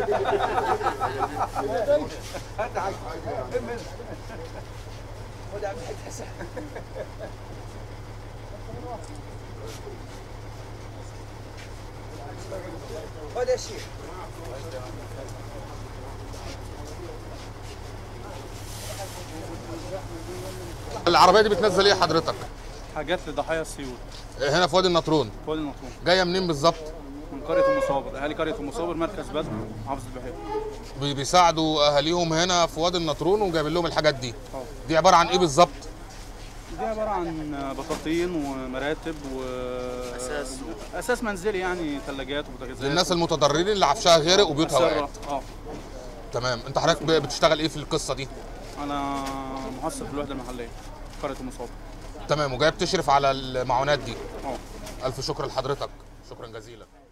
هات حاجه خد يا عم حاج حسن خد يا شيخ العربيه دي بتنزل ايه حضرتك حاجات لضحايا السيول هنا في وادي النطرون فوق المطلوب جايه منين بالظبط من قريه المصابر اهالي قريه المصابر مركز بدر محافظه البحيره بي- بيساعدوا اهاليهم هنا في وادي النطرون وجايبين لهم الحاجات دي اه دي عباره عن ايه بالظبط دي عباره عن بطاطين ومراتب و اساس اساس منزلي يعني ثلاجات وبوتاجازات للناس المتضررين اللي عفشها غرق وبيوتها أسرة. وقعت اه تمام انت حضرتك ب- بتشتغل ايه في القصه دي انا محصل في الوحده المحليه قريه المصابر تمام وجاي بتشرف على المعونات دي اه الف شكر لحضرتك شكرا جزيلا